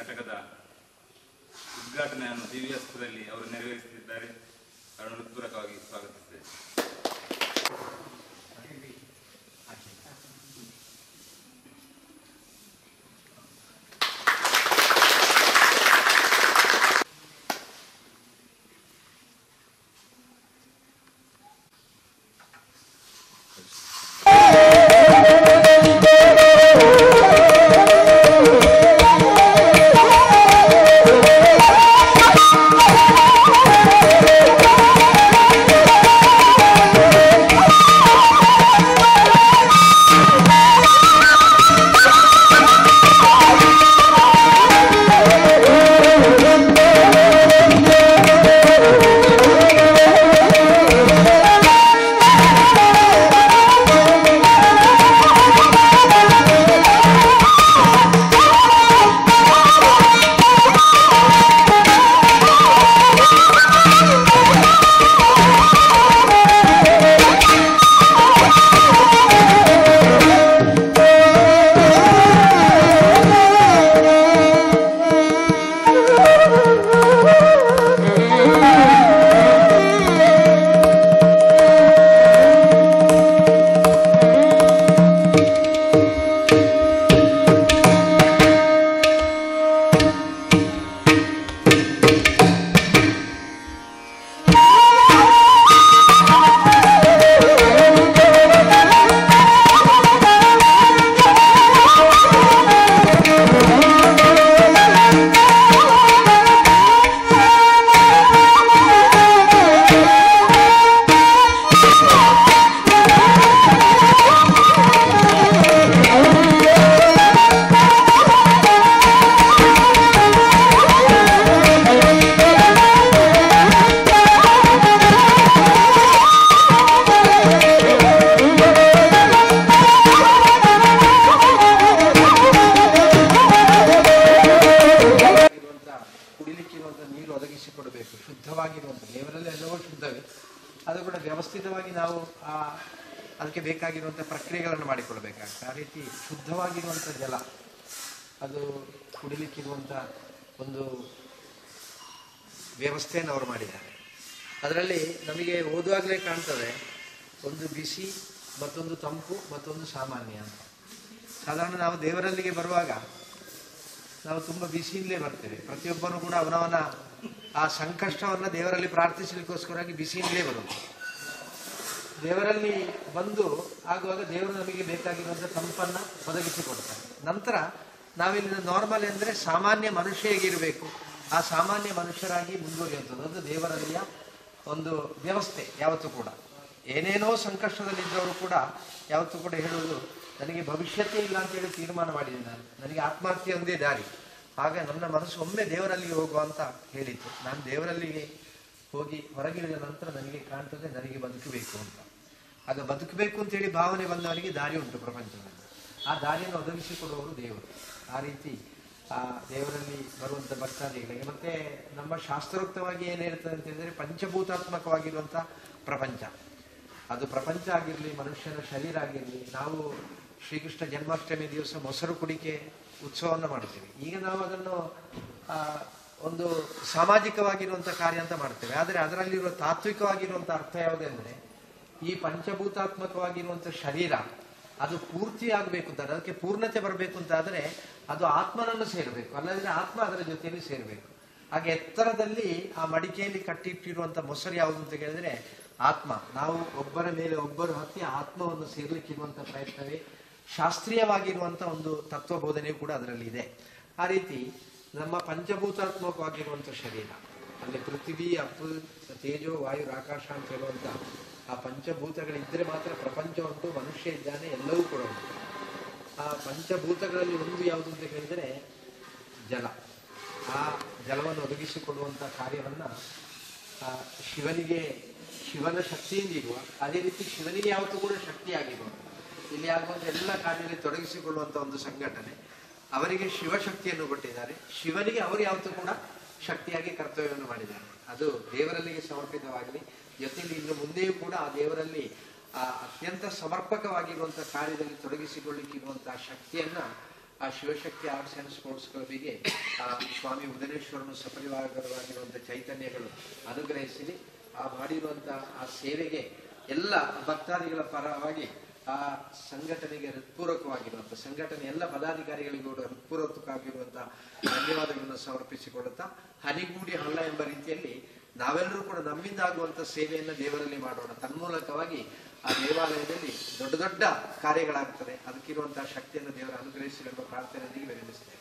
ಘಟಕದ ಉದ್ಘಾಟನೆಯನ್ನು ದಿವ್ಯಾಸ್ತ್ರದಲ್ಲಿ ಅವರು ನೆರವೇರಿಸುತ್ತಿದ್ದಾರೆ ಅವರನ್ನು ಹೃತ್ಪೂರ್ವಕವಾಗಿ ಸ್ವಾಗತಿಸಿದ್ದೇವೆ ಇರುವಂತ ಕುಡಿಲಿಕ್ಕೆ ಇರುವಂತ ನೀರು ಒದಗಿಸಿಕೊಡಬೇಕು ಶುದ್ಧವಾಗಿರುವಂತ ದೇವರಲ್ಲಿ ಎಲ್ಲವೂ ಶುದ್ಧವೇ ಅದು ಕೂಡ ವ್ಯವಸ್ಥಿತವಾಗಿ ನಾವು ಆ ಅದಕ್ಕೆ ಬೇಕಾಗಿರುವಂಥ ಪ್ರಕ್ರಿಯೆಗಳನ್ನು ಮಾಡಿಕೊಳ್ಬೇಕಾಗ್ತದೆ ಆ ರೀತಿ ಶುದ್ಧವಾಗಿರುವಂಥ ಜಲ ಅದು ಕುಡಿಲಿಕ್ಕಿರುವಂಥ ಒಂದು ವ್ಯವಸ್ಥೆಯನ್ನು ಅವರು ಮಾಡಿದ್ದಾರೆ ಅದರಲ್ಲಿ ನಮಗೆ ಓದುವಾಗಲೇ ಕಾಣ್ತದೆ ಒಂದು ಬಿಸಿ ಮತ್ತೊಂದು ತಂಪು ಮತ್ತೊಂದು ಸಾಮಾನ್ಯ ಅಂತ ಸಾಧಾರಣ ನಾವು ದೇವರಲ್ಲಿಗೆ ಬರುವಾಗ ನಾವು ತುಂಬ ಬಿಸಿಯಿಂದಲೇ ಬರ್ತೇವೆ ಪ್ರತಿಯೊಬ್ಬನು ಕೂಡ ಅವನವನ ಆ ಸಂಕಷ್ಟವನ್ನು ದೇವರಲ್ಲಿ ಪ್ರಾರ್ಥಿಸಲಿಕ್ಕೋಸ್ಕರವಾಗಿ ಬಿಸಿಯಿಂದಲೇ ಬರುವುದು ದೇವರಲ್ಲಿ ಬಂದು ಆಗುವಾಗ ದೇವರು ನಮಗೆ ಬೇಕಾಗಿರುವಂಥ ತಂಪನ್ನು ಒದಗಿಸಿಕೊಡ್ತಾರೆ ನಂತರ ನಾವಿಲ್ಲಿ ನಾರ್ಮಲ್ ಅಂದರೆ ಸಾಮಾನ್ಯ ಮನುಷ್ಯ ಹೇಗಿರಬೇಕು ಆ ಸಾಮಾನ್ಯ ಮನುಷ್ಯರಾಗಿ ಮುಂದುವರಿಯುವಂಥದ್ದು ಅದು ದೇವರಲ್ಲಿಯ ಒಂದು ವ್ಯವಸ್ಥೆ ಯಾವತ್ತೂ ಕೂಡ ಏನೇನೋ ಸಂಕಷ್ಟದಲ್ಲಿದ್ದವರು ಕೂಡ ಯಾವತ್ತೂ ಕೂಡ ಹೇಳುವುದು ನನಗೆ ಭವಿಷ್ಯತ್ತೇ ಇಲ್ಲ ಅಂತೇಳಿ ತೀರ್ಮಾನ ಮಾಡಿದ್ದೀನಿ ನಾನು ನನಗೆ ಆತ್ಮಹತ್ಯೆ ಒಂದೇ ದಾರಿ ಆಗ ನನ್ನ ಮನಸ್ಸು ಒಮ್ಮೆ ದೇವರಲ್ಲಿಗೆ ಹೋಗುವ ಅಂತ ಹೇಳಿತ್ತು ನಾನು ದೇವರಲ್ಲಿಗೆ ಹೋಗಿ ಹೊರಗಿಳಿದ ನಂತರ ನನಗೆ ಕಾಣ್ತದೆ ನನಗೆ ಬದುಕಬೇಕು ಅಂತ ಆಗ ಬದುಕಬೇಕು ಅಂತೇಳಿ ಭಾವನೆ ಬಂದವನಿಗೆ ದಾರಿ ಉಂಟು ಪ್ರಪಂಚದಲ್ಲಿ ಆ ದಾರಿಯನ್ನು ಒದಗಿಸಿಕೊಡುವವರು ದೇವರು ಆ ರೀತಿ ಆ ದೇವರಲ್ಲಿ ಬರುವಂಥ ಭಕ್ತಾದಿಗಳಿಗೆ ಮತ್ತೆ ನಮ್ಮ ಶಾಸ್ತ್ರೋಕ್ತವಾಗಿ ಏನು ಹೇಳ್ತದೆ ಅಂತ ಹೇಳಿದ್ರೆ ಪಂಚಭೂತಾತ್ಮಕವಾಗಿರುವಂಥ ಪ್ರಪಂಚ ಅದು ಪ್ರಪಂಚ ಆಗಿರಲಿ ಮನುಷ್ಯನ ಶರೀರ ಆಗಿರಲಿ ನಾವು ಶ್ರೀಕೃಷ್ಣ ಜನ್ಮಾಷ್ಟಮಿ ದಿವಸ ಮೊಸರು ಕುಡಿಕೆ ಉತ್ಸವವನ್ನು ಮಾಡ್ತೀವಿ ಈಗ ನಾವು ಅದನ್ನು ಆ, ಒಂದು ಸಾಮಾಜಿಕವಾಗಿರುವಂಥ ಕಾರ್ಯ ಅಂತ ಮಾಡ್ತೇವೆ ಆದರೆ ಅದರಲ್ಲಿರುವ ತಾತ್ವಿಕವಾಗಿರುವಂಥ ಅರ್ಥ ಯಾವುದೆಂದರೆ ಈ ಪಂಚಭೂತಾತ್ಮಕವಾಗಿರುವಂಥ ಶರೀರ ಅದು ಪೂರ್ತಿ ಆಗಬೇಕು ಅಂತ ಅದಕ್ಕೆ ಪೂರ್ಣತೆ ಬರಬೇಕು ಅಂತ ಆದರೆ ಅದು ಆತ್ಮನನ್ನು ಸೇರಬೇಕು ಅಲ್ಲದ್ರೆ ಆತ್ಮ ಅದರ ಜೊತೆಯಲ್ಲಿ ಸೇರಬೇಕು ಹಾಗೆ ಎತ್ತರದಲ್ಲಿ ಆ ಮಡಿಕೆಯಲ್ಲಿ ಕಟ್ಟಿಟ್ಟಿರುವಂಥ ಮೊಸರು ಯಾವುದು ಅಂತ ಕೇಳಿದ್ರೆ ಆತ್ಮ ನಾವು ಒಬ್ಬರ ಮೇಲೆ ಒಬ್ಬರು ಹತ್ತಿ ಆತ್ಮವನ್ನು ಸೇರ್ಲಿಕ್ಕಿರುವಂಥ ಪ್ರಯತ್ನವೇ ಶಾಸ್ತ್ರೀಯವಾಗಿರುವಂಥ ಒಂದು ತತ್ವ ಬೋಧನೆಯೂ ಕೂಡ ಅದರಲ್ಲಿ ಇದೆ ಆ ರೀತಿ ನಮ್ಮ ಪಂಚಭೂತಾತ್ಮಕವಾಗಿರುವಂಥ ಶರೀರ ಅಲ್ಲಿ ಪೃಥ್ವಿ ಅಪ್ಪು ತೇಜೋ ವಾಯು ಆಕಾಶ ಅಂತ ಹೇಳುವಂಥ ಆ ಪಂಚಭೂತಗಳಿದ್ದರೆ ಮಾತ್ರ ಪ್ರಪಂಚ ಉಂಟು ಮನುಷ್ಯ ಇದ್ದಾನೆ ಎಲ್ಲವೂ ಕೂಡ ಉಂಟು ಆ ಪಂಚಭೂತಗಳಲ್ಲಿ ಒಂದು ಯಾವುದು ಅಂತ ಕೇಳಿದರೆ ಜಲ ಆ ಜಲವನ್ನು ಒದಗಿಸಿಕೊಡುವಂಥ ಕಾರ್ಯವನ್ನ ಆ ಶಿವನಿಗೆ ಶಿವನ ಶಕ್ತಿಯಿಂದ ಇರುವ ಅದೇ ರೀತಿ ಶಿವನಿಗೆ ಯಾವತ್ತೂ ಕೂಡ ಶಕ್ತಿಯಾಗಿರುವ ಇಲ್ಲಿ ಆಗುವಂಥ ಎಲ್ಲ ಕಾರ್ಯದಲ್ಲಿ ತೊಡಗಿಸಿಕೊಳ್ಳುವಂಥ ಒಂದು ಸಂಘಟನೆ ಅವರಿಗೆ ಶಿವಶಕ್ತಿಯನ್ನು ಕೊಟ್ಟಿದ್ದಾರೆ ಶಿವನಿಗೆ ಅವರು ಯಾವತ್ತೂ ಕೂಡ ಶಕ್ತಿಯಾಗಿ ಕರ್ತವ್ಯವನ್ನು ಮಾಡಿದ್ದಾರೆ ಅದು ದೇವರಲ್ಲಿಗೆ ಸಮರ್ಪಿತವಾಗಲಿ ಜೊತೆಯಲ್ಲಿ ಇನ್ನು ಮುಂದೆಯೂ ಕೂಡ ಆ ದೇವರಲ್ಲಿ ಆ ಅತ್ಯಂತ ಸಮರ್ಪಕವಾಗಿರುವಂಥ ಕಾರ್ಯದಲ್ಲಿ ತೊಡಗಿಸಿಕೊಳ್ಳಿಕ್ಕಿರುವಂತಹ ಶಕ್ತಿಯನ್ನ ಆ ಶಿವಶಕ್ತಿ ಆರ್ಟ್ಸ್ ಅಂಡ್ ಸ್ಪೋರ್ಟ್ಸ್ ಕ್ಲಬ್ಬಿಗೆ ಆ ಸ್ವಾಮಿ ಉದರೇಶ್ವರನು ಸಪರಿವಾರವಾಗಿರುವಂಥ ಚೈತನ್ಯಗಳು ಅನುಗ್ರಹಿಸಲಿ ಆ ಮಾಡಿರುವಂಥ ಆ ಸೇವೆಗೆ ಎಲ್ಲ ಭಕ್ತಾದಿಗಳ ಪರವಾಗಿ ಆ ಸಂಘಟನೆಗೆ ಹೃತ್ಪೂರ್ವಕವಾಗಿರುವಂಥ ಸಂಘಟನೆ ಎಲ್ಲ ಪದಾಧಿಕಾರಿಗಳಿಗೂ ಕೂಡ ಹೃತ್ಪೂರ್ವಕವಾಗಿರುವಂತಹ ಧನ್ಯವಾದಗಳನ್ನು ಸಮರ್ಪಿಸಿಕೊಳ್ಳುತ್ತಾ ಹನಿಗೂಡಿ ಹಳ್ಳ ಎಂಬ ರೀತಿಯಲ್ಲಿ ನಾವೆಲ್ಲರೂ ಕೂಡ ನಮ್ಮಿಂದ ಆಗುವಂಥ ಸೇವೆಯನ್ನು ದೇವರಲ್ಲಿ ಮಾಡೋಣ ತನ್ಮೂಲಕವಾಗಿ ಆ ದೇವಾಲಯದಲ್ಲಿ ದೊಡ್ಡ ದೊಡ್ಡ ಕಾರ್ಯಗಳಾಗ್ತದೆ ಅದಕ್ಕಿರುವಂತಹ ಶಕ್ತಿಯನ್ನು ದೇವರ ಅನುಗ್ರಹಿಸಲೆಂಬ ಪ್ರಾರ್ಥನೆಯೊಂದಿಗೆ ವಿರಮಿಸ್ತೇನೆ